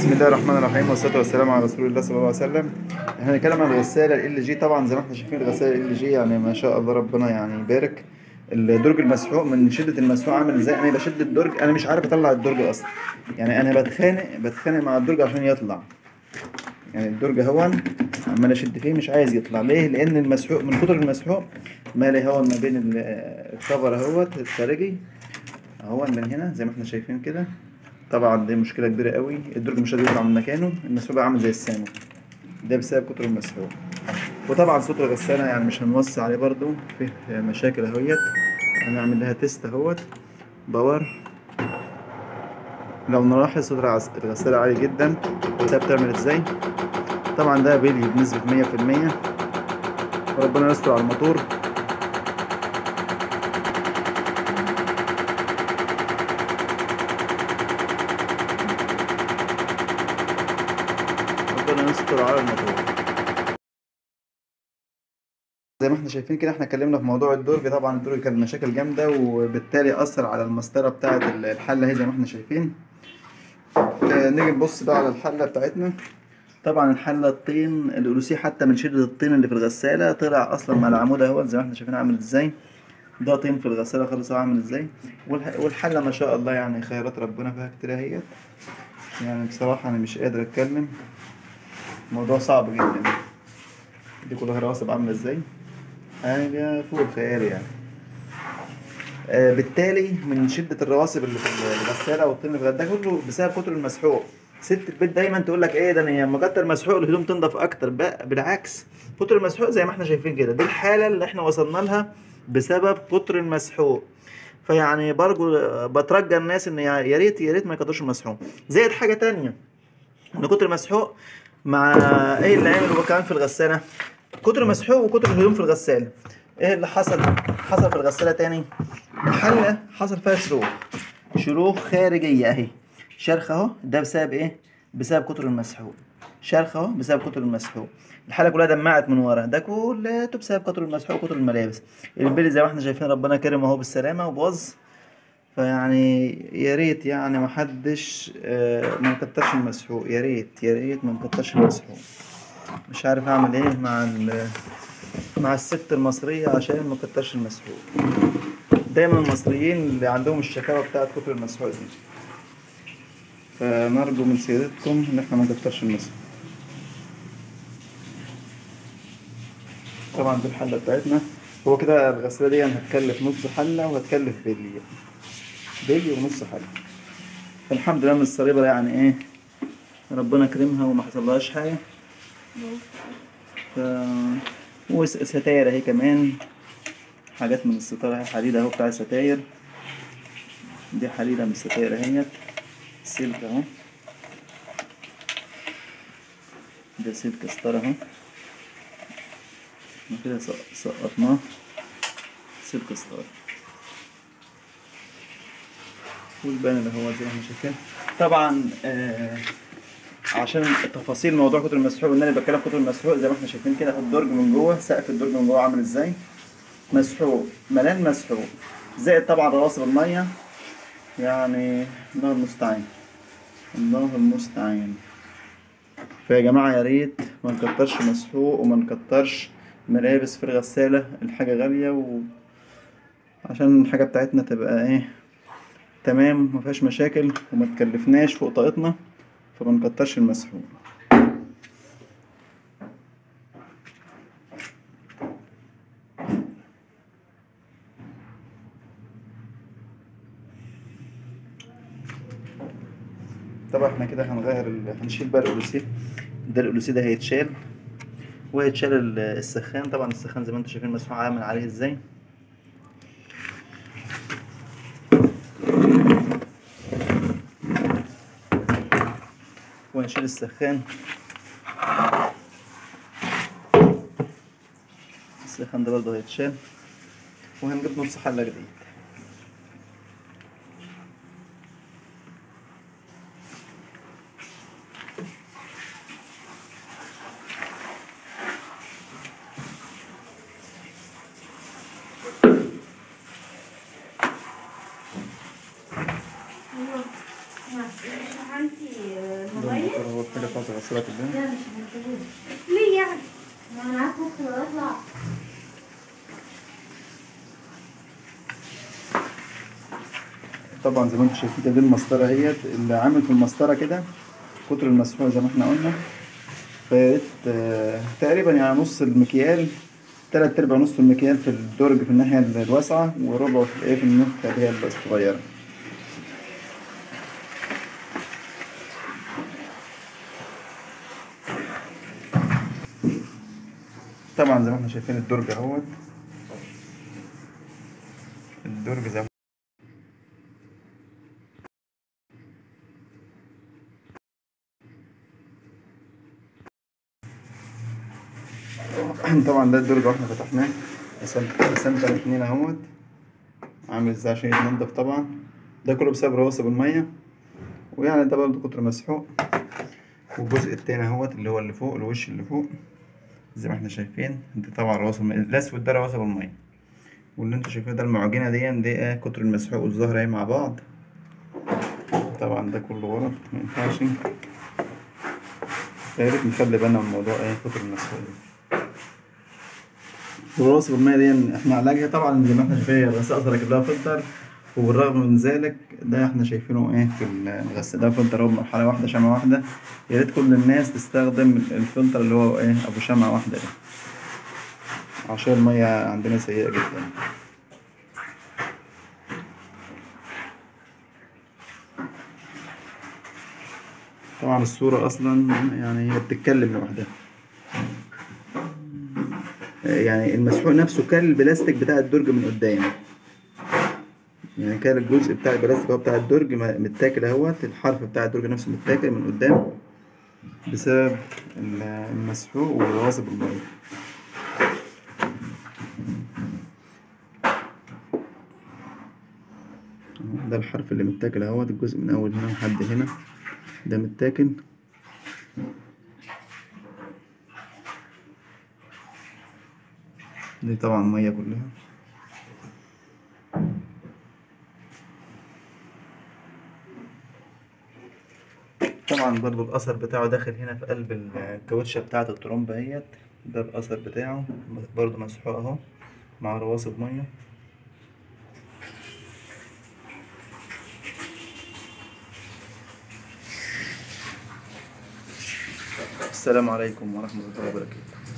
بسم الله الرحمن الرحيم والصلاة والسلام على رسول الله صلى الله عليه وسلم احنا هنتكلم عن الغسالة ال جي طبعا زي ما احنا شايفين الغسالة ال جي يعني ما شاء الله ربنا يعني يبارك الدرج المسحوق من شدة المسحوق عامل ازاي انا بشد الدرج انا مش عارف اطلع الدرج اصلا يعني انا بتخانق بتخانق مع الدرج عشان يطلع يعني الدرج هون عمال اشد فيه مش عايز يطلع ليه لان المسحوق من كتر المسحوق مالي هون ما بين ال- الكفر اهوت الخارجي اهو من هنا زي ما احنا شايفين كده طبعا دي مشكله كبيره قوي الدرج مش قادر يطلع من مكانه المسحوق بقى عامل زي السامو ده بسبب كتر المسحوق وطبعا صوت الغسالة يعني مش هنوسع عليه برضو فيه مشاكل اهوت هنعمل لها تيست اهوت باور لو نلاحظ صوت العس- الغسالة عالي جدا ده بتعمل ازاي طبعا ده بيلي بنسبة مية في المية وربنا يستر على الموتور ربنا يستر على الموتور زي ما احنا شايفين كده احنا اتكلمنا في موضوع الدرج طبعا الدرج كان مشاكل جامده وبالتالي اثر على المسطره بتاعه الحله اهي زي ما احنا شايفين آه، نيجي نبص بقى على الحله بتاعتنا طبعا الحله الطين الالوسيه حتى من شده الطين اللي في الغساله طلع اصلا مع العمود اهوت زي ما احنا شايفين عامل ازاي ده طين في الغساله خالص هو عامل ازاي والح- والحله ما شاء الله يعني خيرات ربنا فيها كتير اهيت يعني بصراحه انا مش قادر اتكلم الموضوع صعب جدا دي كلها رواسب عامله ازاي حاجة فوق الخيال يعني آه بالتالي من شدة الرواسب اللي في الغسالة والطين اللي في الغ- ده كله بسبب كتر المسحوق ست البيت دايما تقول لك ايه ده انا لما كتر مسحوق الهدوم تنضف اكتر بقى بالعكس كتر المسحوق زي ما احنا شايفين كده دي الحالة اللي احنا وصلنا لها بسبب كتر المسحوق فيعني برضو آه، بترجى الناس ان يا يا ريت يا ريت ما يكترش المسحوق زائد حاجة تانية ان كتر المسحوق مع ايه اللي عمله كمان في الغسالة كتر مسحوق وكتر الهدوم في الغسالة ايه اللي حصل حصل في الغسالة تاني الحلة حصل فيها شروخ شروخ خارجية اهي شرخ اهو ده بسبب ايه بسبب كتر المسحوق شرخ اهو بسبب كتر المسحوق الحلة كلها دمعت من ورا ده كله بسبب كتر المسحوق وكتر الملابس البيلي زي ما احنا شايفين ربنا كرم اهو بالسلامة وباظ فيعني يا ريت يعني ما حدش آه، ما نكترش المسحوق يا ريت يا ريت ما نكترش المسحوق مش عارف اعمل ايه مع ال مع الست المصرية عشان ما كترش المسحوق دايما المصريين اللي عندهم الشكاوى بتاعت كتر المسحوق دي فنرجو من سيادتكم ان احنا ما نكترش المسحوق طبعا دي الحلة بتاعتنا هو كده الغسالة دي هتكلف نص حلة وهتكلف بلي بلي ونص حلة الحمد لله من الصليبة يعني ايه ربنا كرمها وما حصلهاش حاجة ف... وستاير اهي كمان حاجات من الستارة اهي حديد اهو بتاع الستاير دي حديدة من الستاير اهيت سلك اهو ده سلك ستارة اهو احنا كده سق- سقطناه سلك ستارة والبان اللي هو زي ما احنا شايفين طبعا آه عشان تفاصيل موضوع كتر المسحوق ان انا بتكلم كتر المسحوق زي ما احنا شايفين كده الدرج من جوه سقف الدرج من جوه عامل ازاي مسحوق ملان مسحوق زائد طبعا رواسب الميه يعني الله المستعان الله المستعان فيا جماعه يا ريت ما نكترش مسحوق وما نكترش ملابس في الغساله الحاجه غاليه و... عشان الحاجه بتاعتنا تبقى ايه تمام مفيهاش مشاكل وما تكلفناش فوق طاقتنا فما نكترش المسحوق طبعا احنا كده هنغير ال... هنشيل بقى الألوسيه ده الألوسيه ده هيتشال وهيتشال ال- السخان طبعا السخان زي ما انتم شايفين مسحوق عامل عليه ازاي وهنشيل السخان السخان ده برضه هيتشال وهنجيب نص حلة جديد عندي موبايل هو كده خلاص غسلت الدنيا لا مش هنتجوز ليه يعني؟ ما انا عارفه ممكن اطلع طبعا زي ما انتم شايفين كده دي المسطره اهيت اللي عامل في المسطره كده قطر المسحوق زي ما احنا قلنا فيا ريت آه، تقريبا يعني نص المكيال تلات ارباع نص المكيال في الدرج في الناحيه الواسعه وربعه في الايه في الناحيه اللي هي الصغيره طبعا زي ما احنا شايفين الدرج اهوت الدرج زي ما طبعا ده الدرج واحنا فتحناه قسمت قسمت على اتنين اهوت عامل ازاي عشان يتنضف طبعا ده كله بسبب رواسب المية ويعني ده برضه قطر مسحوق والجزء التاني اهوت اللي هو اللي فوق الوش اللي فوق زي ما احنا شايفين ده طبعا رواسب المية الاسود ده رواسب المية واللي انتوا شايفينه ده المعجنة دي دي ايه قطر المسحوق والزهر اهي مع بعض طبعا ده كله غلط مينفعش يا ريت نخلي بالنا من موضوع ايه قطر المسحوق ده والرواسب المية دي احنا علاجها طبعا زي ما احنا شايفين بس اقدر اجيب لها فلتر وبالرغم من ذلك ده احنا شايفينه ايه في الغسالة ده فلتر هو بمرحلة واحدة شمعة واحدة يا ريت كل الناس تستخدم الفلتر اللي هو ايه ابو شمعة واحدة ده عشان المية عندنا سيئة جدا طبعا الصورة اصلا يعني هي بتتكلم لوحدها يعني المسحوق نفسه كان البلاستيك بتاع الدرج من قدام يعني كان الجزء بتاع البلاستيك هو بتاع الدرج م- متاكل اهوت الحرف بتاع الدرج نفسه متاكل من قدام بسبب ال- المسحوق ورواسب المية ده الحرف اللي متاكل اهوت الجزء من اول هنا لحد هنا ده متاكل دي طبعا مية كلها طبعا برضو الأثر بتاعه داخل هنا في قلب الكاوتشة بتاعة الترومبة اهيت ده الأثر بتاعه برضو مسحوق اهو مع رواسب مية السلام عليكم ورحمة الله وبركاته